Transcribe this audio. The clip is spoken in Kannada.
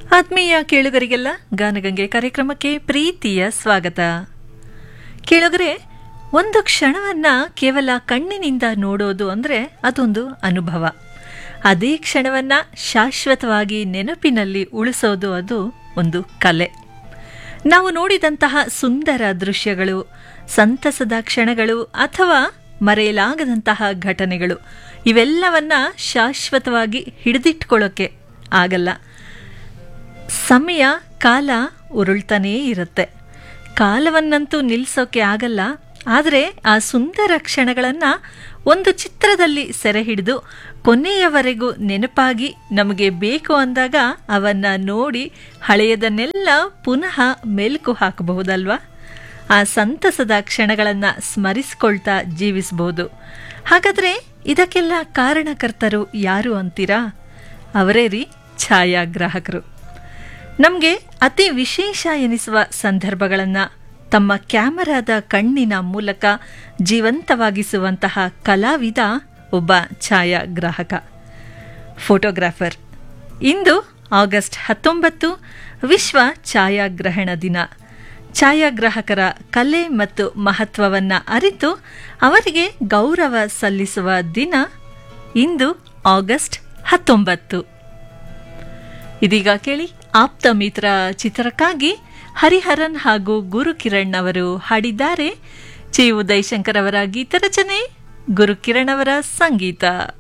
ಆತ್ಮೀಯ ಕೇಳುಗರಿಗೆಲ್ಲ ಗಾನಗಂಗೆ ಕಾರ್ಯಕ್ರಮಕ್ಕೆ ಪ್ರೀತಿಯ ಸ್ವಾಗತ ಕೇಳುಗರೆ ಒಂದು ಕ್ಷಣವನ್ನ ಕೇವಲ ಕಣ್ಣಿನಿಂದ ನೋಡೋದು ಅಂದರೆ ಅದೊಂದು ಅನುಭವ ಅದೇ ಕ್ಷಣವನ್ನ ಶಾಶ್ವತವಾಗಿ ನೆನಪಿನಲ್ಲಿ ಉಳಿಸೋದು ಅದು ಒಂದು ಕಲೆ ನಾವು ನೋಡಿದಂತಹ ಸುಂದರ ದೃಶ್ಯಗಳು ಸಂತಸದ ಕ್ಷಣಗಳು ಅಥವಾ ಮರೆಯಲಾಗದಂತಹ ಘಟನೆಗಳು ಇವೆಲ್ಲವನ್ನ ಶಾಶ್ವತವಾಗಿ ಹಿಡಿದಿಟ್ಕೊಳ್ಳೋಕೆ ಆಗಲ್ಲ ಸಮಯ ಕಾಲ ಉರುಳ್ತಾನೇ ಇರುತ್ತೆ ಕಾಲವನ್ನಂತೂ ನಿಲ್ಲಿಸೋಕೆ ಆಗಲ್ಲ ಆದರೆ ಆ ಸುಂದರ ಕ್ಷಣಗಳನ್ನು ಒಂದು ಚಿತ್ರದಲ್ಲಿ ಸೆರೆ ಹಿಡಿದು ಕೊನೆಯವರೆಗೂ ನೆನಪಾಗಿ ನಮಗೆ ಬೇಕು ಅಂದಾಗ ಅವನ್ನ ನೋಡಿ ಹಳೆಯದನ್ನೆಲ್ಲ ಪುನಃ ಮೆಲುಕು ಹಾಕಬಹುದಲ್ವಾ ಆ ಸಂತಸದ ಕ್ಷಣಗಳನ್ನು ಸ್ಮರಿಸ್ಕೊಳ್ತಾ ಜೀವಿಸಬಹುದು ಹಾಗಾದರೆ ಇದಕ್ಕೆಲ್ಲ ಕಾರಣಕರ್ತರು ಯಾರು ಅಂತೀರಾ ಅವರೇ ರೀ ಛಾಯಾಗ್ರಾಹಕರು ನಮಗೆ ಅತಿ ವಿಶೇಷ ಎನಿಸುವ ಸಂದರ್ಭಗಳನ್ನು ತಮ್ಮ ಕ್ಯಾಮರಾದ ಕಣ್ಣಿನ ಮೂಲಕ ಜೀವಂತವಾಗಿಸುವಂತಹ ಕಲಾವಿದ ಒಬ್ಬ ಛಾಯಾಗ್ರಾಹಕ ಫೋಟೋಗ್ರಾಫರ್ ಇಂದು ಆಗಸ್ಟ್ ಹತ್ತೊಂಬತ್ತು ವಿಶ್ವ ಛಾಯಾಗ್ರಹಣ ದಿನ ಛಾಯಾಗ್ರಾಹಕರ ಕಲೆ ಮತ್ತು ಮಹತ್ವವನ್ನು ಅರಿತು ಅವರಿಗೆ ಗೌರವ ಸಲ್ಲಿಸುವ ದಿನ ಇಂದು ಆಗಸ್ಟ್ ಹತ್ತೊಂಬತ್ತು ಇದೀಗ ಕೇಳಿ ಆಪ್ತ ಮಿತ್ರ ಚಿತ್ರಕ್ಕಾಗಿ ಹರಿಹರನ್ ಹಾಗೂ ಗುರುಕಿರಣ್ ಅವರು ಹಾಡಿದ್ದಾರೆ ಚಿ ಉದಯಶಂಕರ್ ಅವರ ಗೀತರಚನೆ ಗುರುಕಿರಣ್ ಅವರ ಸಂಗೀತ